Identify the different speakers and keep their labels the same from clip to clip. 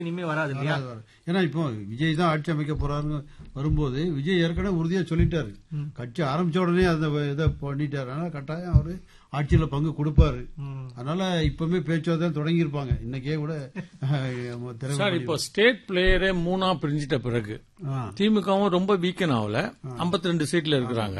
Speaker 1: இனிமே வராது இல்லையா
Speaker 2: வராது, வராது. ஏன்னா இப்போ விஜய் தான் ஆட்சி அமைக்க போறாருன்னு வரும்போது விஜய் ஏற்கனவே உறுதியா சொல்லிட்டாரு கட்சி ஆரம்பிச்ச உடனே அந்த இதை பண்ணிட்டாரு அதனால கட்டாயம் அவரு ஆட்சியில பங்கு கொடுப்பாரு
Speaker 1: ம்.
Speaker 2: அதனால இப்பவுமே பேச்சுவார்த்தை தொடங்கி இருப்பாங்க இன்னைக்கே கூட அஹ், திரை-
Speaker 3: சார் இப்போ ஸ்டேட் பிளேயரே மூணா பிரிஞ்சிட்ட பிறகு
Speaker 2: ஆ,
Speaker 3: திமுகவும் ரொம்ப வீக்கன் ஆகல 52 ரெண்டு சீட்ல இருக்கிறாங்க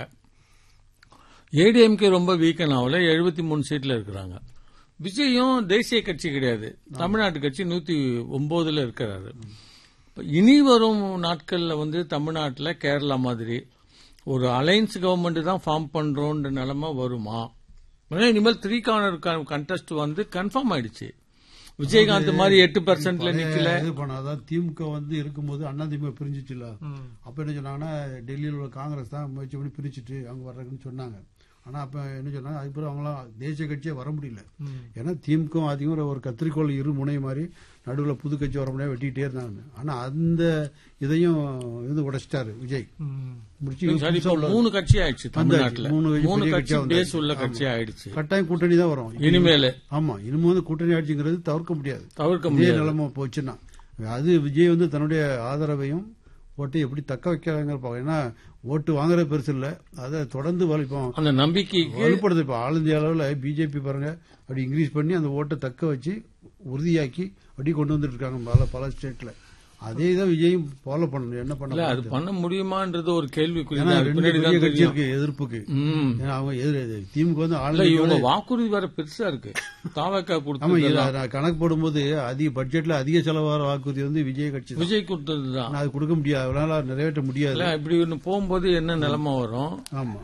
Speaker 3: ஏடிஎம்கே ரொம்ப வீக்கன் ஆகல 73 மூணு சீட்ல இருக்கிறாங்க விஜயும் தேசிய கட்சி கிடையாது தமிழ்நாட்டு கட்சி நூத்தி ஒன்பதுல இருக்கிறாரு இப்ப இனி வரும் நாட்கள்ல வந்து தமிழ்நாட்டுல கேரளா மாதிரி ஒரு அலையன்ஸ் கவர்மெண்ட் தான் ஃபார்ம் பண்றோன்ற நிலைமை வருமா ஏன்னா இனிமேல் த்ரீ கார்னர் கண்டெஸ்ட் வந்து கன்ஃபார்ம் ஆயிடுச்சு விஜயகாந்த் மாதிரி எட்டு பர்சன்ட்ல நிக்கல
Speaker 2: இது பண்ணாதான் திமுக வந்து இருக்கும்போது அண்ணா திமுக பிரிஞ்சிச்சுல
Speaker 1: ம்.
Speaker 2: அப்ப என்ன சொன்னாங்கன்னா டெல்லியில் உள்ள காங்கிரஸ் தான் முயற்சி பண்ணி பிரிச்சுட்டு அவங்க வர்றதுன்னு சொன்னாங்க ஆனா அப்ப என்ன சொன்னாங்க அதுக்கப்புறம் அவங்களாம் தேசிய கட்சியே வர முடியல
Speaker 1: ம்.
Speaker 2: ஏன்னா திமுக அதிகம் ஒரு கத்திரிக்கோள் இரு முனை மாதிரி நடுவுல புது கட்சி வர முடியாது வெட்டிட்டே இருந்தாங்க ஆனா அந்த இதையும் இது உடைச்சிட்டாரு விஜய்
Speaker 1: ம்.
Speaker 2: முடிச்சு
Speaker 3: சரி இப்போ
Speaker 2: புதுசா உள்ள-
Speaker 3: மூணு கட்சி ஆயிடுச்சு தமிழ்நாட்டுல
Speaker 2: மூணு
Speaker 3: மூணு
Speaker 2: பெரிய
Speaker 3: கட்சி
Speaker 2: கட்சியா வந்தாச்சு.
Speaker 3: பேஸ் உள்ள கட்சி ஆயிடுச்சு
Speaker 2: கட்டாயம் கூட்டணி தான் வரும்
Speaker 3: இனிமேல
Speaker 2: ஆமா இனிமே வந்து கூட்டணி ஆட்சிங்கிறது தவிர்க்க முடியாது
Speaker 3: தவிர்க்க
Speaker 2: இதே
Speaker 3: முடியாது
Speaker 2: நிலைமை போச்சுன்னா அது விஜய் வந்து தன்னுடைய ஆதரவையும் ஓட்டை எப்படி தக்க வைக்கிறாங்க பார்க்க ஏன்னா ஓட்டு வாங்குறது பெருசு இல்ல அதை தொடர்ந்து வலிப்போம்
Speaker 3: அந்த நம்பிக்கைக்கு
Speaker 2: வலுப்படுது இப்ப ஆல் இந்தியா அளவுல பிஜேபி பாருங்க அப்படி இன்க்ரீஸ் பண்ணி அந்த ஓட்டை தக்க வச்சு உறுதியாக்கி அப்படி கொண்டு வந்துட்டு இருக்காங்க பல பல ஸ்டேட்ல அதே தான் விஜயும் ஃபாலோ பண்ணணும் என்ன
Speaker 3: இல்ல அது
Speaker 2: பண்ண
Speaker 3: பண்ண முடியுமான்றது ஒரு கேள்விக்குறி
Speaker 2: ஏன்னா
Speaker 3: தான்.
Speaker 2: ரெண்டு
Speaker 3: பின்னாடி
Speaker 2: பெரிய
Speaker 3: தான்
Speaker 2: கட்சி
Speaker 3: தெரியும்
Speaker 2: இருக்கு எதிர்ப்புக்கு
Speaker 3: ம்.
Speaker 2: ஏன்னா அவங்க எதிர் திமுக வந்து ஆல்
Speaker 3: இல்ல
Speaker 2: இந்தியாவோட
Speaker 3: இவங்க வாக்குறுதி வேற பெருசா இருக்கு தாவக்கா
Speaker 2: ஆமா
Speaker 3: கொடுத்தது
Speaker 2: இதுல நான் கணக்கு போடும்போது அதிக பட்ஜெட்ல அதிக செலவாகிற வாக்குறுதி வந்து விஜய் கட்சி தான்.
Speaker 3: விஜய் கொடுத்ததுதான்
Speaker 2: ஆனா அது கொடுக்க முடியாது அவரால நிறைவேற்ற முடியாது
Speaker 3: இல்ல இப்படி ஒண்ணு போகும்போது என்ன நிலைமை வரும்
Speaker 2: ஆமா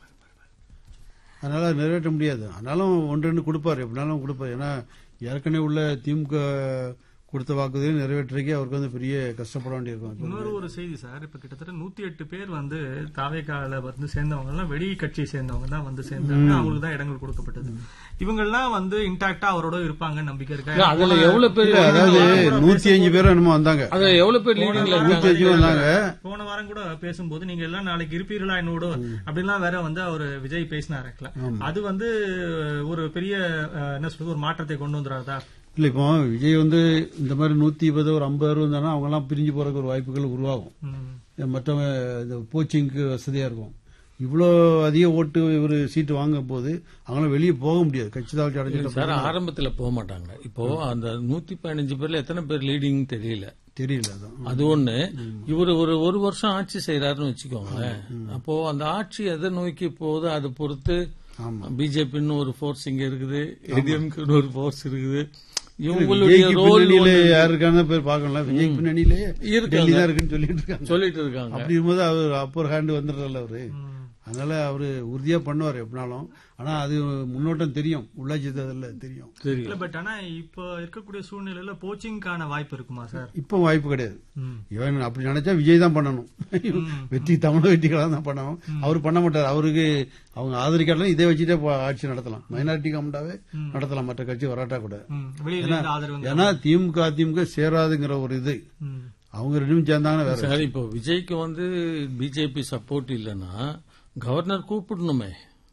Speaker 2: அதனால அது நிறைவேற்ற முடியாது ஆனாலும் ஒன்று ரெண்டு கொடுப்பாரு எப்படினாலும் கொடுப்பாரு ஏன்னா ஏற்கனவே உள்ள திமுக கொடுத்த வாக்குறுதியை நிறைவேற்றுறதுக்கே அவருக்கு வந்து பெரிய கஷ்டப்பட வேண்டியிருக்கும்
Speaker 1: இன்னொரு ஒரு செய்தி சார் இப்ப கிட்டத்தட்ட நூத்தி எட்டு பேர் வந்து தாவேக்கால வந்து சேர்ந்தவங்க எல்லாம் வெளி கட்சியை சேர்ந்தவங்க தான் வந்து சேர்ந்தாங்க அவங்களுக்கு தான் இடங்கள் கொடுக்கப்பட்டது இவங்க எல்லாம் வந்து இன்டாக்டா அவரோட இருப்பாங்க நம்பிக்கை
Speaker 3: இல்ல,
Speaker 1: இருக்கா
Speaker 3: அதுல எவ்வளவு பேர்
Speaker 2: இல்ல, அதாவது நூத்தி அஞ்சு பேரும் என்னமோ வந்தாங்க
Speaker 3: அதுல எவ்வளவு பேர் லீடிங்ல
Speaker 2: நூத்தி
Speaker 3: இருக்காங்க
Speaker 2: அஞ்சு வந்தாங்க
Speaker 1: போன வாரம் கூட பேசும்போது நீங்க எல்லாம் நாளைக்கு இருப்பீர்களா என்னோட அப்படின்லாம் வேற வந்து அவர் விஜய் பேசினாருல அது வந்து ஒரு பெரிய அஹ், என்ன சொல்றது ஒரு மாற்றத்தை கொண்டு வந்துடாதா
Speaker 2: இல்ல இப்போ விஜய் வந்து இந்த மாதிரி நூத்தி இருபது ஒரு ஐம்பது அறுபது இருந்தானா அவங்க எல்லாம் பிரிஞ்சு போறதுக்கு ஒரு வாய்ப்புகள் உருவாகும்
Speaker 1: ம்.
Speaker 2: மற்றவங்க இந்த கோச்சிங்க்கு வசதியா இருக்கும் இவ்வளோ அதிக ஓட்டு ஒரு சீட்டு வாங்கும் போது அவங்களாம் வெளியே போக முடியாது கட்சி தாழ்ச்சி அடைஞ்சிட்ட
Speaker 3: சார் ஆரம்பத்துல போக மாட்டாங்க இப்போ அந்த நூத்தி பதினஞ்சு பேர்ல எத்தனை பேர் லீடிங் தெரியல
Speaker 2: தெரியல அதான்
Speaker 3: அது ஒண்ணு இவர் ஒரு ஒரு வருஷம் ஆட்சி செய்யறாருன்னு வச்சுக்கோங்களேன் அப்போ அந்த ஆட்சி எதை நோக்கி போகுது அதை பொறுத்து
Speaker 2: ஆமா
Speaker 3: பிஜேபின்னு ஒரு ஃபோர்ஸ் இங்க இருக்குது ஏடிஎம்க்கு ஒரு ஃபோர்ஸ் இருக்குது இவங்களுடைய
Speaker 2: விஜய்க்கு
Speaker 3: ரோல்
Speaker 2: பின்னணியில யார் இருக்காங்க பேர் பார்க்கல விஜய் பின்னணியிலே
Speaker 3: இருக்காங்க.
Speaker 2: டெல்லி தான் இருக்குன்னு சொல்லிட்டு இருக்காங்க
Speaker 3: சொல்லிட்டு இருக்காங்க
Speaker 2: அப்படி இருக்கும்போது அவர் அப்பர் ஹேண்ட் வந்துடுறல அவரு அதனால அவரு உறுதியா பண்ணுவார் எப்படினாலும் ஆனா அது முன்னோட்டம் தெரியும் உள்ளாட்சி தேர்தலில் தெரியும்
Speaker 3: தெரியும்
Speaker 1: இல்ல பட் ஆனா இப்ப இருக்கக்கூடிய சூழ்நிலையில போச்சிங்கான வாய்ப்பு இருக்குமா சார்
Speaker 2: இப்போ வாய்ப்பு கிடையாது
Speaker 1: ம்.
Speaker 2: இவன் அப்படி நினைச்சா விஜய் தான் பண்ணணும் வெற்றி தமிழ் வெற்றிகளாக தான் பண்ணணும் அவர் பண்ண மாட்டார் அவருக்கு அவங்க ஆதரிக்காட்டாலும் இதை வச்சுட்டே பா- ஆட்சி நடத்தலாம் மைனாரிட்டி கமெண்டாவே நடத்தலாம் மற்ற கட்சி வராட்டா கூட
Speaker 1: ம். வெளியில இருந்து ஆதரவு
Speaker 2: ஏன்னா திமுக அதிமுக சேராதுங்கிற ஒரு இது
Speaker 1: ம்.
Speaker 2: அவங்க ரெண்டும் சேர்ந்தாங்கன்னா வேற
Speaker 3: சரி இப்போ விஜய்க்கு வந்து பிஜேபி சப்போர்ட் இல்லைன்னா கவர்னர் கூப்பிடணுமே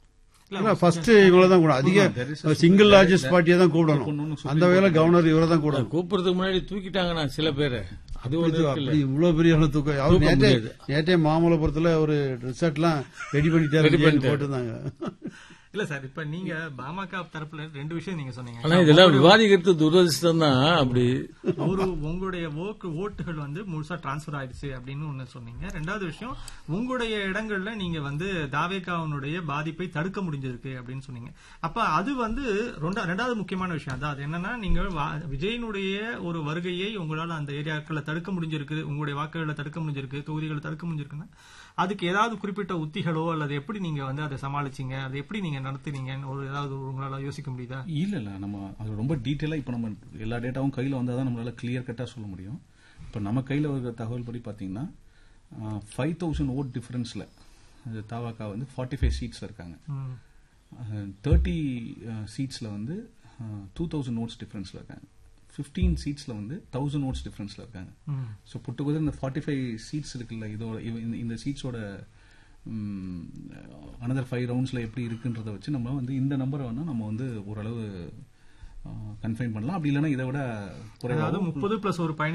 Speaker 2: ஃபர்ஸ்ட் இவங்கள தான் கூட அதிக சிங்கிள் லார்ஜஸ்ட் பார்ட்டியை தான் கூப்பிடணும் அந்த வகையில கவர்னர் இவரை தான் கூடணும்
Speaker 3: கூப்பிடுறதுக்கு முன்னாடி தூக்கிட்டாங்கண்ணா சில பேரை அது ஒரு
Speaker 2: இது அப்படி இவ்வளவு பெரிய அளவு தூக்கம் அவர்
Speaker 3: தூக்க
Speaker 2: நேற்றே
Speaker 3: முடியாது.
Speaker 2: நேற்றே மாமல்லபுரத்துல ஒரு ரிசார்ட் எல்லாம் ரெடி பண்ணிட்டாரு விஜய்னு போட்டிருந்தாங்க
Speaker 1: இல்ல சார் இப்ப நீங்க பாமக தரப்புல ரெண்டு விஷயம் நீங்க சொன்னீங்க
Speaker 3: ஆனா இதெல்லாம் விவாதிக்கிறது துரதிருஷ்டம் தான் அப்படி
Speaker 1: ஒரு உங்களுடைய ஓட்டு ஓட்டுகள் வந்து முழுசா டிரான்ஸ்பர் ஆயிடுச்சு அப்படின்னு ஒண்ணு சொன்னீங்க ரெண்டாவது விஷயம் உங்களுடைய இடங்கள்ல நீங்க வந்து தாவேகாவனுடைய பாதிப்பை தடுக்க முடிஞ்சிருக்கு அப்படின்னு சொன்னீங்க அப்ப அது வந்து ரெண்டா- ரெண்டாவது முக்கியமான விஷயம் அதான் அது என்னன்னா நீங்க வா- விஜயனுடைய ஒரு வருகையை உங்களால அந்த ஏரியாக்களை தடுக்க முடிஞ்சிருக்கு உங்களுடைய வாக்குகளை தடுக்க முடிஞ்சிருக்கு தொகுதிகளை தடுக்க முடிஞ்சிருக்குன்னா அதுக்கு ஏதாவது குறிப்பிட்ட உத்திகளோ அல்லது எப்படி நீங்க வந்து அதை சமாளிச்சீங்க அதை எப்படி நீங்க நடத்துனீங்கன்னு ஒரு ஏதாவது உங்களால யோசிக்க முடியுதா
Speaker 4: இல்ல இல்ல நம்ம அது ரொம்ப டீட்டெயிலா இப்ப நம்ம எல்லா டேட்டாவும் கையில வந்தா தான் நம்மளால கிளியர் கட்டா சொல்ல முடியும் இப்ப நம்ம கையில இருக்கிற தகவல் படி பாத்தீங்கன்னா ஃபைவ் தௌசண்ட் ஓட் டிஃபரன்ஸ்ல தாவாக்கா வந்து ஃபார்ட்டி ஃபைவ் சீட்ஸ்ல இருக்காங்க
Speaker 1: ம்.
Speaker 4: தேர்ட்டி சீட்ஸ்ல வந்து டூ தௌசண்ட் நோட்ஸ் டிஃபரன்ஸ்ல இருக்காங்க ஃபிஃப்டீன் சீட்ஸ்ல வந்து தௌசண்ட் நோட்ஸ் டிஃபரன்ஸ்ல இருக்காங்க
Speaker 1: ம்.
Speaker 4: ஸோ புட்டுக்குது இந்த ஃபார்ட்டி ஃபைவ் சீட்ஸ் இருக்குல்ல இதோட இவ- இந்த- இந்த சீட்ஸோட அனதர் ஃபைவ் ரவுண்ட்ஸ்ல எப்படி இருக்குன்றத வச்சு நம்ம வந்து இந்த நம்பரை வேணா நம்ம வந்து ஓரளவு கன்ஃபைன் பண்ணலாம் அப்படி இல்லைன்னா இதை விட
Speaker 1: அதாவது
Speaker 4: குறைவாகவும்
Speaker 1: முப்பது பிளஸ் ஒரு பயணி